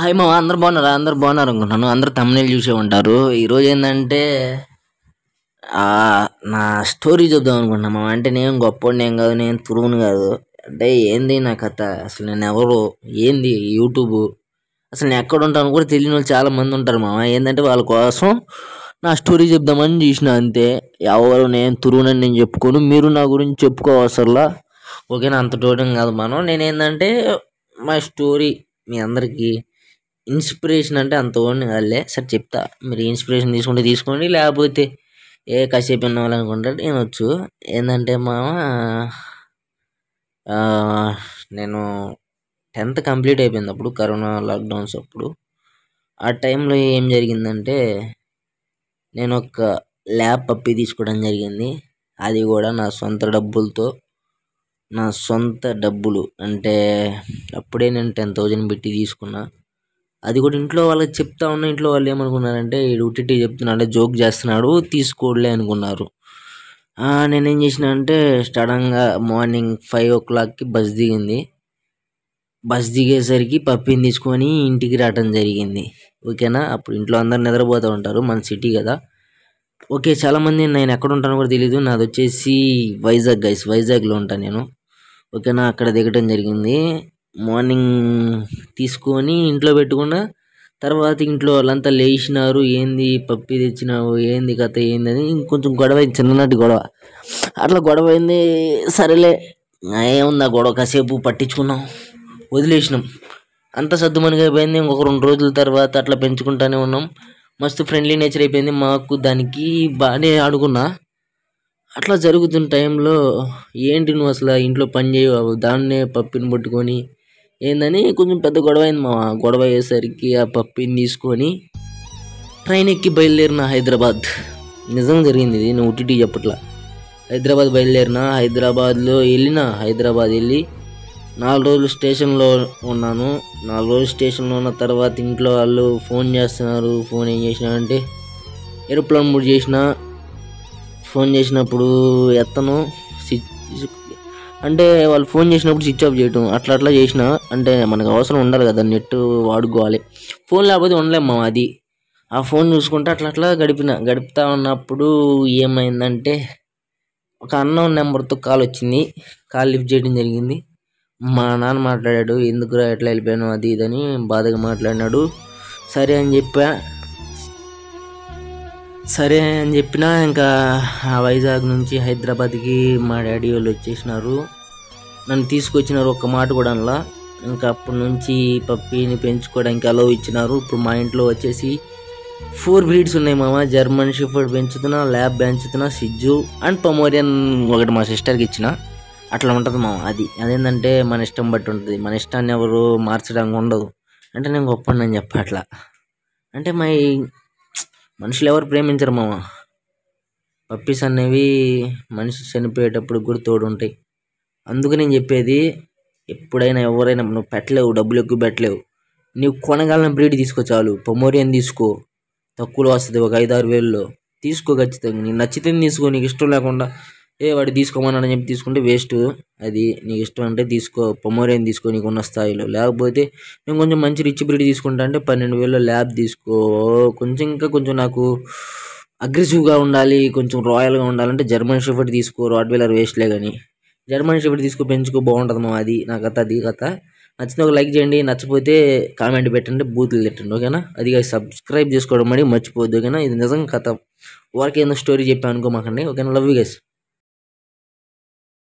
hi మా అందరు బాగున్నారా అందరు బాగున్నారు అనుకుంటున్నాను అందరు తమిళ చూసే ఉంటారు ఈరోజు ఏంటంటే ఆ, నా స్టోరీ చెప్దాం అనుకుంటున్నా మామ అంటే నేను గొప్పవాడిని ఏం కాదు నేను తురువుని కాదు అంటే ఏంది నా కథ అసలు నేను ఎవరు ఏంది యూట్యూబ్ అసలు నేను ఎక్కడ ఉంటాను కూడా తెలియని వాళ్ళు చాలా మంది ఉంటారు మామ ఏంటంటే వాళ్ళ కోసం నా స్టోరీ చెప్దామని చూసిన అంతే ఎవరు నేను తురువునని నేను చెప్పుకోను మీరు నా గురించి చెప్పుకోవసరలా ఓకేనా అంత చూడడం కాదు మనం నేను ఏంటంటే మా స్టోరీ మీ అందరికీ ఇన్స్పిరేషన్ అంటే అంత ఓన్ కాదులే సరే చెప్తా మీరు ఇన్స్పిరేషన్ తీసుకుంటే తీసుకోండి లేకపోతే ఏ కాసేపు వినాలనుకుంటే వినొచ్చు ఏంటంటే మామ ఆ, నేను టెన్త్ కంప్లీట్ అయిపోయింది అప్పుడు కరోనా లాక్డౌన్స్ అప్పుడు ఆ టైంలో ఏం జరిగిందంటే నేను ఒక ల్యాబ్ పప్పి తీసుకోవడం జరిగింది అది కూడా నా సొంత డబ్బులతో నా సొంత డబ్బులు అంటే అప్పుడే నేను టెన్ థౌజండ్ పెట్టి తీసుకున్నా అది కూడా ఇంట్లో వాళ్ళకి చెప్తా ఉన్నా ఇంట్లో వాళ్ళు ఏమనుకున్నారంటే ఈడు ఉట్టి చెప్తున్నాడు జోక్ చేస్తున్నాడు తీసుకోడులే అనుకున్నారు ఆ, నేనేం చేసిన అంటే సడన్గా మార్నింగ్ ఫైవ్ ఓ క్లాక్కి బస్ దిగింది బస్ దిగేసరికి పప్పిని తీసుకొని ఇంటికి రావడం జరిగింది ఓకేనా అప్పుడు ఇంట్లో అందరు నిద్రపోతూ ఉంటారు మన సిటీ కదా ఓకే చాలామంది నేను ఎక్కడ ఉంటానో కూడా తెలియదు నాది వచ్చేసి వైజాగ్ గైస్ వైజాగ్లో ఉంటాను నేను ఓకేనా అక్కడ దిగటం జరిగింది మార్నింగ్ తీసుకొని ఇంట్లో పెట్టుకున్న తర్వాత ఇంట్లో వాళ్ళంతా లేచినారు ఏంది పప్పి తెచ్చినావు ఏంది కథ ఏంది అని ఇంకొంచెం గొడవ అయింది చిన్ననాటి గొడవ అట్లా గొడవ అయింది సరేలే ఏముంది ఆ గొడవ కాసేపు పట్టించుకున్నాం వదిలేసినాం అంత సర్దుమణిగా అయిపోయింది ఇంకొక రెండు రోజుల తర్వాత అట్లా పెంచుకుంటానే ఉన్నాం మస్తు ఫ్రెండ్లీ నేచర్ అయిపోయింది మాకు దానికి బాగానే ఆడుకున్నా అట్లా జరుగుతున్న టైంలో ఏంటి నువ్వు అసలు ఇంట్లో పని చేయవు దాన్నే పప్పిని పట్టుకొని ఏందని కొంచెం పెద్ద గొడవ అయింది మా గొడవ అయ్యేసరికి ఆ పప్పిని తీసుకొని ట్రైన్ ఎక్కి బయలుదేరిన హైదరాబాద్ నిజం జరిగింది ఇది నువ్వు ఉట్టి చెప్పట్లా హైదరాబాద్ బయలుదేరిన హైదరాబాద్లో వెళ్ళిన హైదరాబాద్ వెళ్ళి నాలుగు రోజులు స్టేషన్లో ఉన్నాను నాలుగు రోజులు స్టేషన్లో ఉన్న తర్వాత ఇంట్లో వాళ్ళు ఫోన్ చేస్తున్నారు ఫోన్ ఏం చేసినారంటే ఏరోప్లేన్ మూడు చేసిన ఫోన్ చేసినప్పుడు ఎత్తను స్విచ్ అంటే వాళ్ళు ఫోన్ చేసినప్పుడు స్విచ్ ఆఫ్ చేయటం అట్లా అట్లా చేసిన అంటే మనకు అవసరం ఉండాలి కదా నెట్ వాడుకోవాలి ఫోన్ లేకపోతే ఉండలేం మా అది ఆ ఫోన్ చూసుకుంటే అట్లా అట్లా గడిపిన గడుపుతా ఉన్నప్పుడు ఏమైందంటే ఒక అన్నోన్ నెంబర్తో కాల్ వచ్చింది కాల్ లిఫ్ట్ చేయడం జరిగింది మా నాన్న మాట్లాడాడు ఎందుకురా ఎట్లా వెళ్ళిపోయాను అది ఇదని బాధగా మాట్లాడినాడు సరే అని చెప్పా సరే అని చెప్పినా ఇంకా ఆ వైజాగ్ నుంచి హైదరాబాద్కి మా డాడీ వాళ్ళు వచ్చేసినారు నన్ను తీసుకొచ్చినారు ఒక్క మాట కూడా అనలా ఇంకా అప్పటి నుంచి పప్పిని పెంచుకోవడానికి అలవ్ ఇచ్చినారు ఇప్పుడు మా ఇంట్లో వచ్చేసి ఫోర్ బ్రీడ్స్ ఉన్నాయి మామ జర్మన్ షిఫర్డ్ పెంచుతున్నా ల్యాబ్ పెంచుతున్నా సిజ్జు అండ్ పొమోరియన్ ఒకటి మా సిస్టర్కి ఇచ్చిన అట్లా ఉంటుంది మామ అది అదేంటంటే మన ఇష్టం బట్టి ఉంటుంది మన ఇష్టాన్ని ఎవరు మార్చడానికి ఉండదు అంటే నేను గొప్ప అని చెప్ప అట్లా అంటే మా మనుషులు ఎవరు ప్రేమించరు మామ పప్పీస్ అనేవి మనిషి చనిపోయేటప్పుడు కూడా తోడు ఉంటాయి అందుకు నేను చెప్పేది ఎప్పుడైనా ఎవరైనా నువ్వు పెట్టలేవు డబ్బులు ఎక్కువ పెట్టలేవు నీవు కొనగలన బ్రీడ్ తీసుకో చాలు పొమోరియన్ తీసుకో తక్కువలో వస్తుంది ఒక ఐదు ఆరు వేల్లో తీసుకో ఖచ్చితంగా నీకు నచ్చితే తీసుకో నీకు ఇష్టం లేకుండా ఏ వాడు తీసుకోమన్నాడని చెప్పి తీసుకుంటే వేస్ట్ అది నీకు ఇష్టం అంటే తీసుకో పొమోరియన్ తీసుకో నీకు ఉన్న స్థాయిలో లేకపోతే నేను కొంచెం మంచి రిచ్ బ్రీడ్ తీసుకుంటా అంటే పన్నెండు వేల్లో ల్యాబ్ తీసుకో కొంచెం ఇంకా కొంచెం నాకు అగ్రెసివ్గా ఉండాలి కొంచెం రాయల్గా ఉండాలంటే జర్మన్ షెఫర్డ్ తీసుకో రాడ్ వీలర్ వేస్ట్లే కానీ జర్మన్ షెఫర్డ్ తీసుకో పెంచుకో బాగుంటుంది మా అది నా కథ అది కథ నచ్చితే ఒక లైక్ చేయండి నచ్చపోతే కామెంట్ పెట్టండి బూతులు పెట్టండి ఓకేనా అది సబ్స్క్రైబ్ చేసుకోవడం మరి మర్చిపోవద్దు ఓకేనా ఇది నిజం కథ ఊరికే ఏదో స్టోరీ చెప్పాను అనుకోమాకండి ఓకేనా లవ్ యూ గైస్